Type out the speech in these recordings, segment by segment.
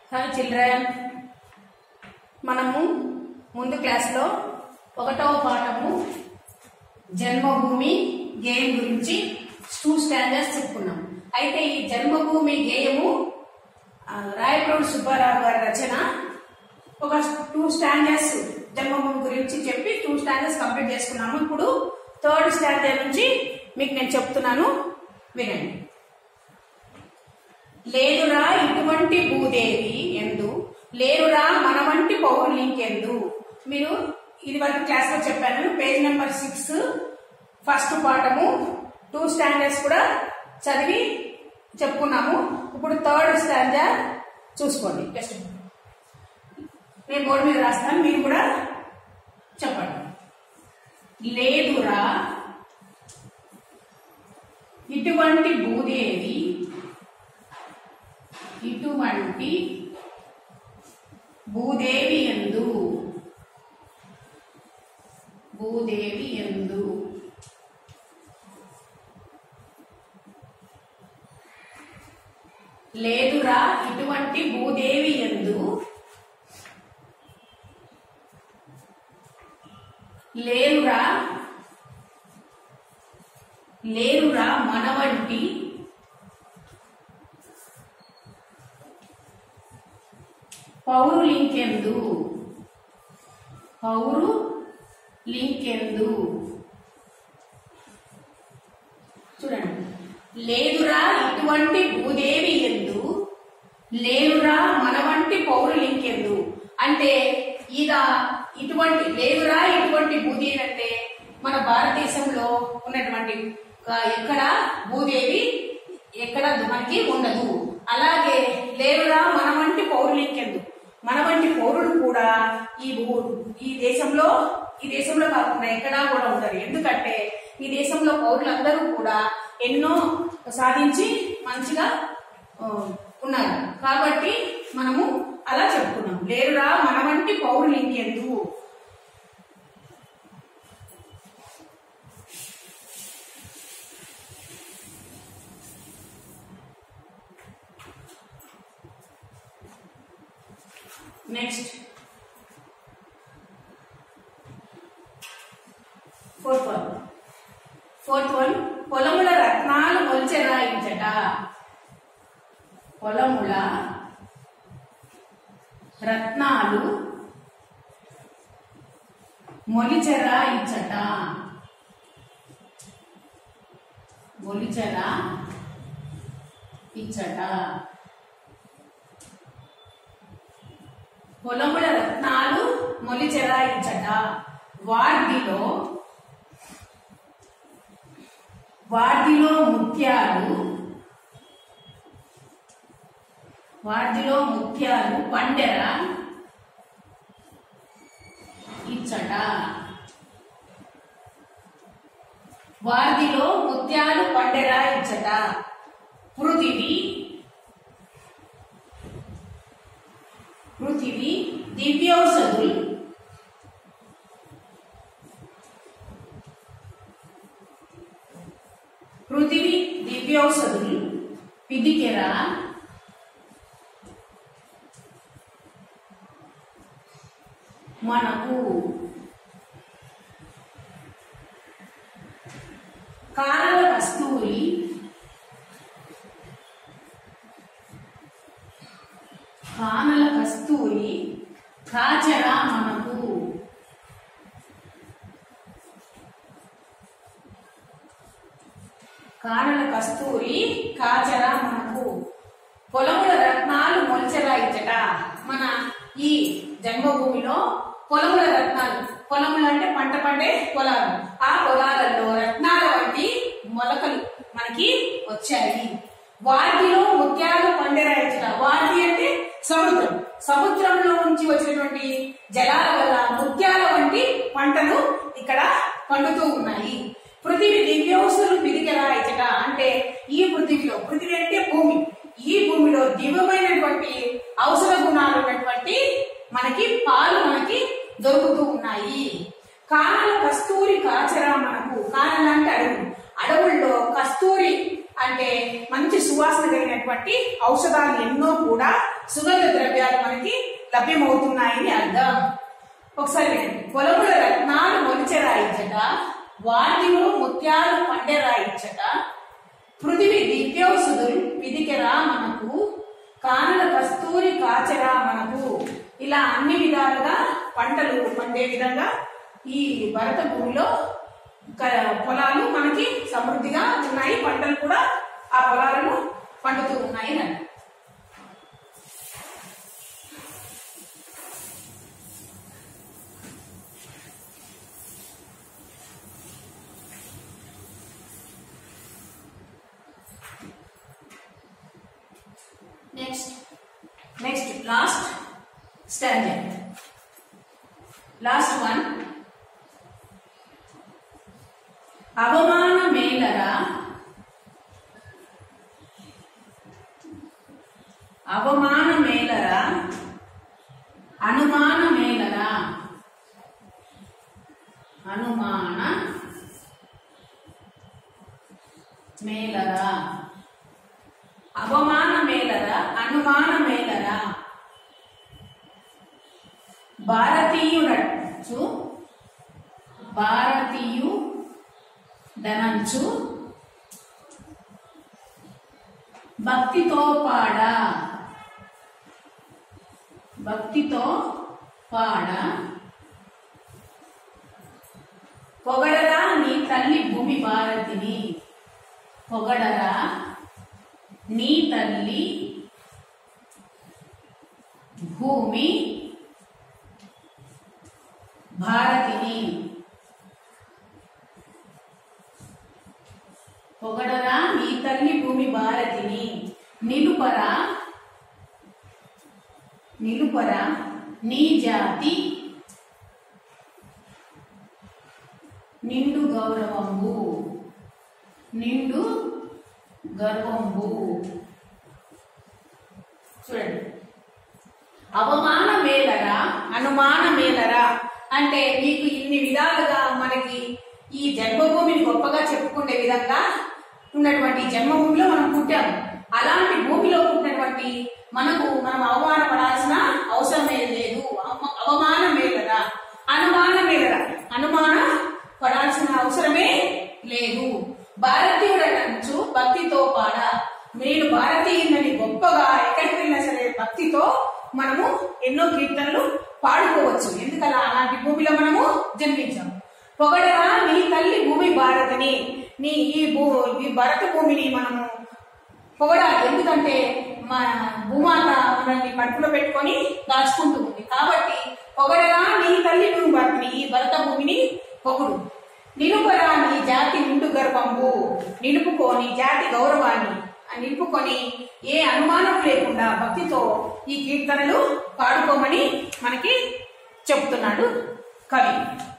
Hi children మనము ముందు క్లాస్లో ఒకటవ పాఠము జన్మభూమి గేయం గురించి టూ స్టాండర్డ్స్ చెప్పుకున్నాం అయితే ఈ జన్మభూమి గేయము ఆ, రాయప్రోడ్ సుబ్బారావు గారి రచన ఒక టూ స్టాండర్డ్స్ జన్మభూమి గురించి చెప్పి టూ స్టాండర్డ్స్ కంప్లీట్ చేసుకున్నాము ఇప్పుడు థర్డ్ స్టాండర్డ్ నుంచి మీకు నేను చెప్తున్నాను వినండి లేదురా ఇటువంటి భూదేవి ఎందు లేరురా మన వంటి పౌరులింకెందు మీరు ఇది వరకు క్లాస్ లో చెప్పాను పేజ్ నెంబర్ సిక్స్ ఫస్ట్ పాఠము టూ స్టాండర్డ్స్ కూడా చదివి చెప్పుకున్నాము ఇప్పుడు థర్డ్ స్టాండర్డ్ చూసుకోండి టెక్స్ట్ బుక్. నేను బోర్డు మీద రాస్తాను మీరు కూడా చెప్పండి లేదురా ఇటువంటి భూదేవి ఇటువంటి భూదేవి ఎందు భూదేవి ఎందు లేదురా ఇటువంటి భూదేవి ఎందు లేరురా లేరురా మన వంటి పౌరు లింకెందు పౌరు లింకెందు చూడండి లేదురా ఇటువంటి భూదేవి ఎందు లేదురా మన వంటి పౌరు లింకెందు అంటే ఇద ఇటువంటి లేదురా ఇటువంటి భూదేవి అంటే మన భారతదేశంలో ఉన్నటువంటి ఆ, ఎక్కడ భూదేవి ఎక్కడ మనకి ఉండదు అలాగే లేరురా మన వంటి పౌరులింకెందు మన వంటి పౌరులు కూడా ఈ భూ ఈ దేశంలో ఈ దేశంలో కాకుండా ఎక్కడా కూడా ఉండరు ఎందుకంటే ఈ దేశంలో పౌరులందరూ కూడా ఎన్నో సాధించి మంచిగా ఆ, ఉన్నారు కాబట్టి మనము అలా చెప్పుకున్నాం లేరురా మన వంటి పౌరులు ఇంకెందుకు next fourth one fourth one పొలముల రత్నాలు మొలిచెరాయించట పొలముల రత్నాలు మొలిచెరాయించట మొలిచెరా ఇచ్చట పొలముల రత్నాలు మొలిచెరాయించట వాటిలో వాటిలో ముత్యాలు వాటిలో ముత్యాలు పండెర ఇచ్చట వాటిలో ముత్యాలు పండెర ఇచ్చట పృథివీ పృథివీ దివ్యౌషధులు పృథివీ దివ్యౌషధులు పిదికెర మనకు కానల కస్తూరి కానల కస్తూరి కాచరా మనకు కానల కస్తూరి కాచరా మనకు పొలముల రత్నాలు మొలచెరా ఇచ్చట మన ఈ జన్మభూమిలో పొలముల రత్నాలు పొలములు అంటే పంట పండే పొలాలు ఆ పొలాలలో రత్నాల వంటి మొలకలు మనకి వచ్చాయి వాటిలో ముత్యాలు పండేరాయించట వాటి అంటే సముద్రం సముద్రంలో నుంచి వచ్చినటువంటి జలాల వల్ల ముత్యాల వంటి పంటలు ఇక్కడ పండుతూ ఉన్నాయి పృథివీ దివ్యౌషులు పిదికెరాయించట అంటే ఈ పృథివిలో పృథివీ అంటే భూమి ఈ భూమిలో దివ్యమైనటువంటి ఔషధ గుణాలు ఉన్నటువంటి మనకి పాలు మనకి దొరుకుతూ ఉన్నాయి కానల కస్తూరి కాచరా మనకు కానల అంటే అడవులు అడవుల్లో కస్తూరి అంటే మంచి సువాసన కలిగినటువంటి ఔషధాలు ఎన్నో కూడా సుగంధ ద్రవ్యాలు మనకి లభ్యమవుతున్నాయని అర్థం ఒకసారి వినండి పొలముల రత్నాలు మొలిచెరాయిచ్చట వాటిలో ముత్యాలు పండెరాయిచ్చట పృథివి దివ్యౌషధులు పిదికెరా మనకు కానుల కస్తూరి కాచెరా మనకు ఇలా అన్ని విధాలుగా పంటలు పండే విధంగా ఈ భరత భూమిలో క- పొలాలు మనకి సమృద్ధిగా ఉన్నాయి పంటలు కూడా ఆ పొలాలను పండుతూ ఉన్నాయి అని అర్థం. Next next last standard last one అవమాన మేలరా అవమాన మేలరా అనుమాన మేలరా అనుమాన మేలరా అవమాన మేలరా అనుమాన మేలరా భారతీయుడచ్చు భారతీయు ధనంచు భక్తితో పాడ భక్తితో పాడ పొగడరా నీ తల్లి భూమి భారతిని పొగడరా నీ తల్లి భూమి భారతిని పొగడరా నీ తల్లి భూమి భారతిని నిలుపరా నిలుపరా నీ జాతి నిండు గౌరవంబు నిండు గర్వంబు చూడండి అవమాన మేలరా అనుమాన మేలరా అంటే మీకు ఇన్ని విధాలుగా మనకి ఈ జన్మభూమిని గొప్పగా చెప్పుకునే విధంగా ఉన్నటువంటి జన్మభూమిలో మనం పుట్టాము అలాంటి భూమిలో పుట్టినటువంటి మనకు మనం అవమానపడాల్సిన అవసరమే లేదు అవ- అవమానం మేలరా అనుమానం మేలరా అనుమాన పడాల్సిన అవసరమే లేదు భారతీయుడనచ్చు భక్తితో పాడ నేను భారతీయులని గొప్పగా ఎక్కడికి వెళ్ళినా సరే భక్తితో మనము ఎన్నో కీర్తనలు పాడుకోవచ్చు ఎందుకలా అలాంటి భూమిలో మనము జన్మించాము పొగడరా నీ తల్లి భూమి భారతని నీ ఈ భూ ఈ భరత భూమిని మనము పొగడాలి ఎందుకంటే మా భూమాత మనల్ని కడుపులో పెట్టుకొని దాచుకుంటూ ఉంది కాబట్టి పొగడరా నీ తల్లి భూమి భరతని ఈ భరత భూమిని పొగుడు నిలుపరా నీ జాతి నిండు గర్భంబు నిలుపుకో నీ జాతి గౌరవాన్ని ఆ నిలుపుకొని ఏ అనుమానం లేకుండా భక్తితో ఈ కీర్తనలు పాడుకోమని మనకి చెప్తున్నాడు కవి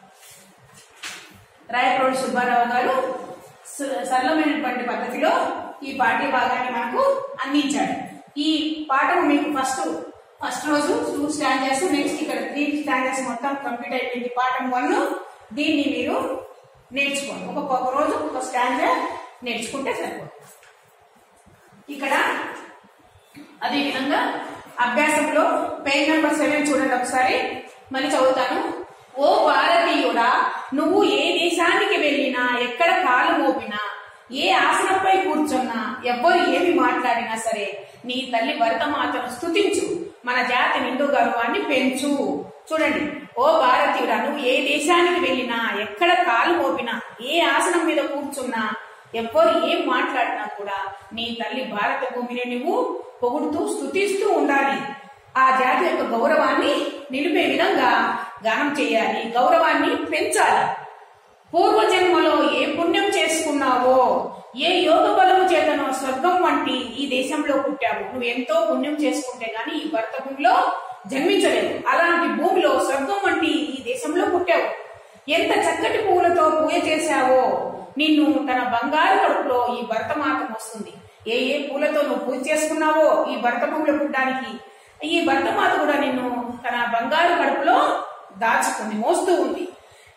రాయప్రోడు సుబ్బారావు గారు సు- సరళమైనటువంటి పద్ధతిలో ఈ పాఠ్య భాగాన్ని మనకు అందించాడు ఈ పాఠం మీకు ఫస్ట్ ఫస్ట్ రోజు టూ స్టాండర్స్ నెక్స్ట్ ఇక్కడ త్రీ స్టాండర్స్ మొత్తం కంప్లీట్ అయిపోయింది పాఠం వన్ దీన్ని మీరు నేర్చుకోండి ఒక్కొక్క రోజు ఒక స్టాండర్డ్ నేర్చుకుంటే సరిపోతుంది ఇక్కడ అదే విధంగా అభ్యాసంలో పేజ్ నెంబర్ సెవెన్ చూడండి ఒకసారి మళ్ళీ చదువుతాను ఓ భారతీయుడా నువ్వు ఏ దేశానికి వెళ్ళినా ఎక్కడ కాలు మోపినా ఏ ఆసనంపై కూర్చున్నా ఎవ్వరు ఏమి మాట్లాడినా సరే నీ తల్లి భరతమాతను స్తుతించు మన జాతి నిండు గర్వాన్ని పెంచు చూడండి ఓ భారతీయుడా నువ్వు ఏ దేశానికి వెళ్ళినా ఎక్కడ కాలు మోపినా ఏ ఆసనం మీద కూర్చున్నా ఎవ్వరు ఏం మాట్లాడినా కూడా నీ తల్లి భారత భూమిని నువ్వు పొగుడుతూ స్తుతిస్తూ ఉండాలి ఆ జాతి యొక్క గౌరవాన్ని నిలిపే విధంగా గానం చేయాలి గౌరవాన్ని పెంచాలి పూర్వజన్మలో ఏ పుణ్యం చేసుకున్నావో ఏ యోగ బలము చేతనో స్వర్గం వంటి ఈ దేశంలో పుట్టావు నువ్వు ఎంతో పుణ్యం చేసుకుంటే గాని ఈ భరత భూమిలో జన్మించలేదు అలాంటి భూమిలో స్వర్గం వంటి ఈ దేశంలో పుట్టావు ఎంత చక్కటి పువ్వులతో పూజ చేశావో నిన్ను తన బంగారు కడుపులో ఈ భరతమాత మోస్తుంది ఏ ఏ పూలతో నువ్వు పూజ చేసుకున్నావో ఈ భరత భూమిలో పుట్టడానికి ఈ భరతమాత కూడా నిన్ను తన బంగారు కడుపులో దాచుకుంది మోస్తూ ఉంది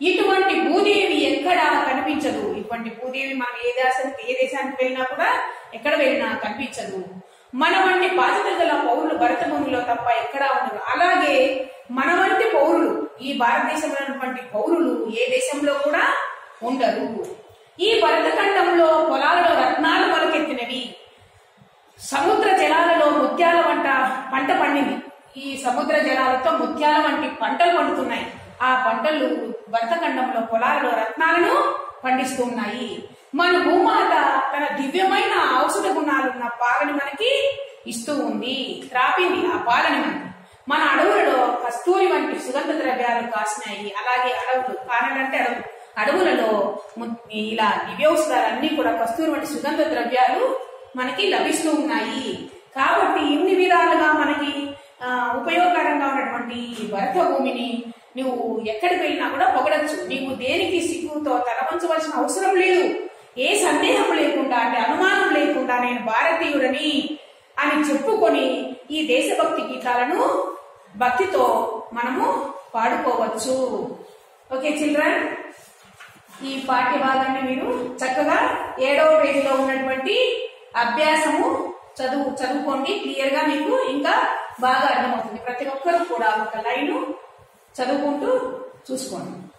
ఇటువంటి భూదేవి ఎక్కడా కనిపించదు ఇటువంటి భూదేవి మనం ఏ దేశానికి ఏ దేశానికి వెళ్ళినా కూడా ఎక్కడ వెళ్ళినా కనిపించదు మన వంటి బాధ్యత గల పౌరులు భరత భూమిలో తప్ప ఎక్కడా ఉండరు అలాగే మన వంటి పౌరులు ఈ భారతదేశంలో ఉన్నటువంటి పౌరులు ఏ దేశంలో కూడా ఉండరు ఈ భరతఖండంలో పొలాలలో రత్నాలు మొలకెత్తినవి సముద్ర జలాలలో ముత్యాల వంట పంట పండింది ఈ సముద్ర జలాలతో ముత్యాల వంటి పంటలు పండుతున్నాయి ఆ పంటలు భరతఖండంలో పొలాలలో రత్నాలను పండిస్తూ ఉన్నాయి మన భూమాత తన దివ్యమైన ఔషధ గుణాలున్న పాలని మనకి ఇస్తూ ఉంది త్రాపింది ఆ పాలని మనకి మన అడవులలో కస్తూరి వంటి సుగంధ ద్రవ్యాలు కాసినాయి అలాగే అడవులు కానలంటే అడవులు అడవులలో ము- ఇలా దివ్యౌషధాలన్నీ కూడా కస్తూరి వంటి సుగంధ ద్రవ్యాలు మనకి లభిస్తూ ఉన్నాయి కాబట్టి ఇన్ని విధాలుగా మనకి ఆ, ఉపయోగకరంగా ఉన్నటువంటి ఈ భరత భూమిని నువ్వు ఎక్కడికి వెళ్ళినా కూడా పొగడచ్చు నీవు దేనికి సిగ్గుతో తలవంచవలసిన అవసరం లేదు ఏ సందేహం లేకుండా అంటే అనుమానం లేకుండా నేను భారతీయుడని అని చెప్పుకొని ఈ దేశభక్తి గీతాలను భక్తితో మనము పాడుకోవచ్చు ఓకే చిల్డ్రన్ ఈ పాఠ్య భాగాన్ని మీరు చక్కగా ఏడవ పేజీలో ఉన్నటువంటి అభ్యాసము చదువు చదువుకోండి క్లియర్ గా మీకు ఇంకా బాగా అర్థమవుతుంది ప్రతి ఒక్కరూ కూడా ఒక లైన్ చదువుకుంటూ చూసుకోండి